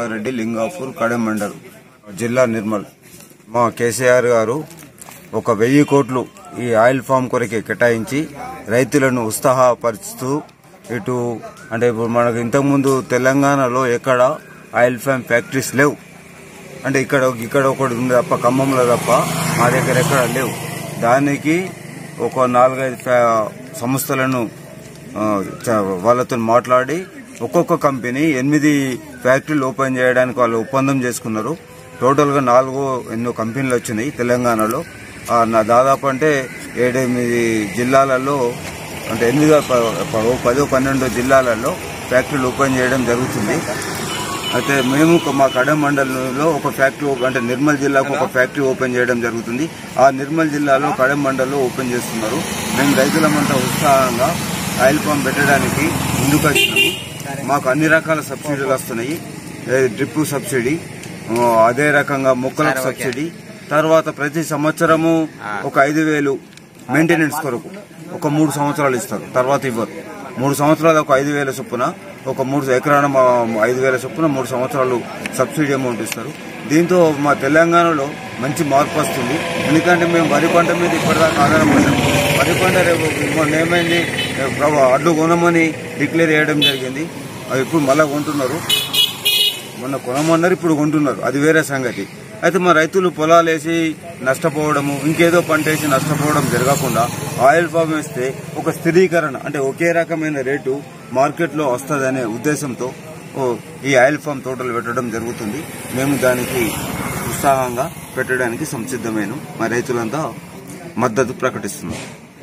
రంగారెడ్డి లింగాపూర్ కడెం మండల్ జిల్లా నిర్మల్ మా కేసీఆర్ గారు ఒక వెయ్యి కోట్లు ఈ ఆయిల్ ఫామ్ కొరకే కేటాయించి రైతులను ఉత్సాహపరుస్తూ ఇటు అంటే ఇప్పుడు మనకు ఇంతకుముందు తెలంగాణలో ఎక్కడ ఆయిల్ ఫామ్ ఫ్యాక్టరీస్ లేవు అంటే ఇక్కడ ఇక్కడ ఒకటి ఉంది తప్ప ఖమ్మంలో తప్ప మా దగ్గర ఎక్కడ లేవు దానికి ఒక నాలుగైదు ఫ్యా- సంస్థలను ఆ, చ- వాళ్ళతో మాట్లాడి ఒక్కొక్క కంపెనీ ఎనిమిది ఫ్యాక్టరీలు ఓపెన్ చేయడానికి వాళ్ళు ఒప్పందం చేసుకున్నారు టోటల్గా నాలుగు ఎన్నో కంపెనీలు వచ్చినాయి తెలంగాణలో ఆ, నా దాదాపు అంటే ఏడెనిమిది జిల్లాలలో అంటే ఎనిమిది ప- ప- పదో పన్నెండు జిల్లాలలో ఫ్యాక్టరీలు ఓపెన్ చేయడం జరుగుతుంది అయితే మేము ఒక మా కడెం మండలంలో ఒక ఫ్యాక్టరీ ఓపెన్- అంటే నిర్మల్ జిల్లాకు ఒక ఫ్యాక్టరీ ఓపెన్ చేయడం జరుగుతుంది ఆ నిర్మల్ జిల్లాలో కడెం మండలంలో ఓపెన్ చేస్తున్నారు మేము రైతులమంతా ఉత్సాహంగా ఆయిల్ పంప్ పెట్టడానికి ముందుకు వచ్చినాము మాకు అన్ని రకాల సబ్సిడీలు వస్తున్నాయి ఏ డ్రిప్ సబ్సిడీ ఆ, అదే రకంగా మొక్కలకు సబ్సిడీ తర్వాత ప్రతి సంవత్సరము ఒక ఐదు వేలు మెయింటెనెన్స్ కొరకు ఒక మూడు సంవత్సరాలు ఇస్తారు తర్వాత ఇవ్వరు మూడు సంవత్సరాలు ఒక ఐదు వేల చొప్పున ఒక మూడు ఎకరాన మా ఐదు వేల చొప్పున మూడు సంవత్సరాలు సబ్సిడీ అమౌంట్ ఇస్తారు దీంతో మా తెలంగాణలో మంచి మార్పు వస్తుంది ఎందుకంటే మేము వరి పంట మీద ఇప్పటిదాకా ఆధారపడ్డాం వరి పంట రేపు మొన్న ఏమైంది రేపు ప్రభు అడ్లు కొనమని డిక్లేర్ చేయడం జరిగింది అవి ఇప్పుడు మళ్ళా కొంటున్నారు మొన్న కొనమన్నారు ఇప్పుడు కొంటున్నారు అది వేరే సంగతి అయితే మా రైతులు పొలాలు వేసి నష్టపోవడము ఇంకేదో పంట వేసి నష్టపోవడం జరగకుండా ఆయిల్ ఫామ్ వేస్తే ఒక స్థిరీకరణ అంటే ఒకే రకమైన రేటు మార్కెట్లో వస్తుందనే ఉద్దేశంతో ఓ, ఈ ఆయిల్ ఫామ్ తోటలు పెట్టడం జరుగుతుంది మేము దానికి ఉత్సాహంగా పెట్టడానికి సంసిద్ధమైన మా రైతులంతా మద్దతు ప్రకటిస్తున్నాం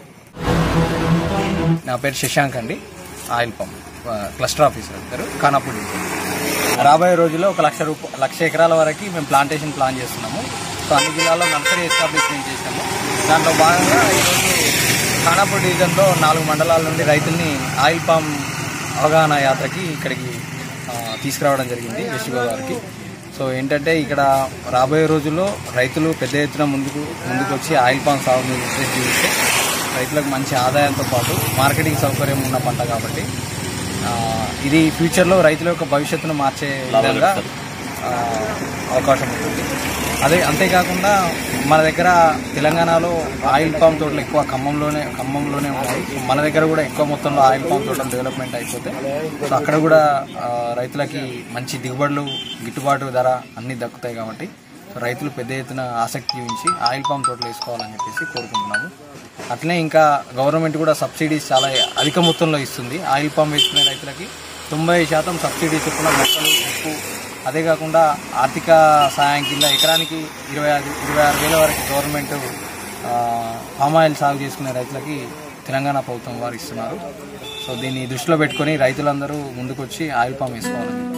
నా పేరు శశాంక్ అండి ఆయిల్ పంప్ ఆ, క్లస్టర్ ఆఫీసర్ గారు ఖానాపూర్ డివిజన్. రాబోయే రోజుల్లో ఒక లక్ష రూప లక్ష ఎకరాల వరకు మేము ప్లాంటేషన్ ప్లాన్ చేస్తున్నాము సో అన్ని జిల్లాల్లో నర్సరీ ఎస్టాబ్లిష్మెంట్ చేసాము దాంట్లో భాగంగా ఈరోజు ఖానాపూర్ డివిజన్లో నాలుగు మండలాల నుండి రైతుల్ని ఆయిల్ పామ్ అవగాహన యాత్రకి ఇక్కడికి ఆ, తీసుకురావడం జరిగింది వెస్ట్ గోదావరికి సో ఏంటంటే ఇక్కడ రాబోయే రోజుల్లో రైతులు పెద్ద ఎత్తున ముందుకు ముందుకు వచ్చి ఆయిల్ పామ్ సాగు మీద ఇంట్రెస్ట్ చూపిస్తే రైతులకు మంచి ఆదాయంతో పాటు మార్కెటింగ్ సౌకర్యం ఉన్న పంట కాబట్టి ఆ, ఇది ఫ్యూచర్లో రైతుల యొక్క భవిష్యత్తును మార్చే విధంగా ఆ, అవకాశం ఉంటుంది అదే అంతేకాకుండా మన దగ్గర తెలంగాణలో ఆయిల్ పామ్ తోటలు ఎక్కువ ఖమ్మంలోనే ఖమ్మంలోనే ఉన్నాయి మన దగ్గర కూడా ఎక్కువ మొత్తంలో ఆయిల్ పామ్ తోటలు డెవలప్మెంట్ అయిపోతే సో అక్కడ కూడా ఆ, రైతులకి మంచి దిగుబడులు గిట్టుబాటు ధర అన్నీ దక్కుతాయి కాబట్టి సో రైతులు పెద్ద ఎత్తున ఆసక్తి చూపించి ఆయిల్ పామ్ తోటలు వేసుకోవాలని చెప్పేసి కోరుకుంటున్నాము అట్లనే ఇంకా గవర్నమెంట్ కూడా సబ్సిడీస్ చాలా అధిక మొత్తంలో ఇస్తుంది ఆయిల్ పామ్ వేసుకునే రైతులకి తొంభై శాతం సబ్సిడీ చొప్పున మొక్కలు ఉప్పు అదే కాకుండా ఆర్థిక సహాయం కింద ఎకరానికి ఇరవై ఐదు ఇరవై ఆరు వేల వరకు గవర్నమెంట్ ఆ, పామ్ ఆయిల్ సాగు చేసుకునే రైతులకి తెలంగాణ ప్రభుత్వం వారు ఇస్తున్నారు సో దీన్ని దృష్టిలో పెట్టుకొని రైతులందరూ ముందుకొచ్చి ఆయిల్ పామ్ వేసుకోవాలని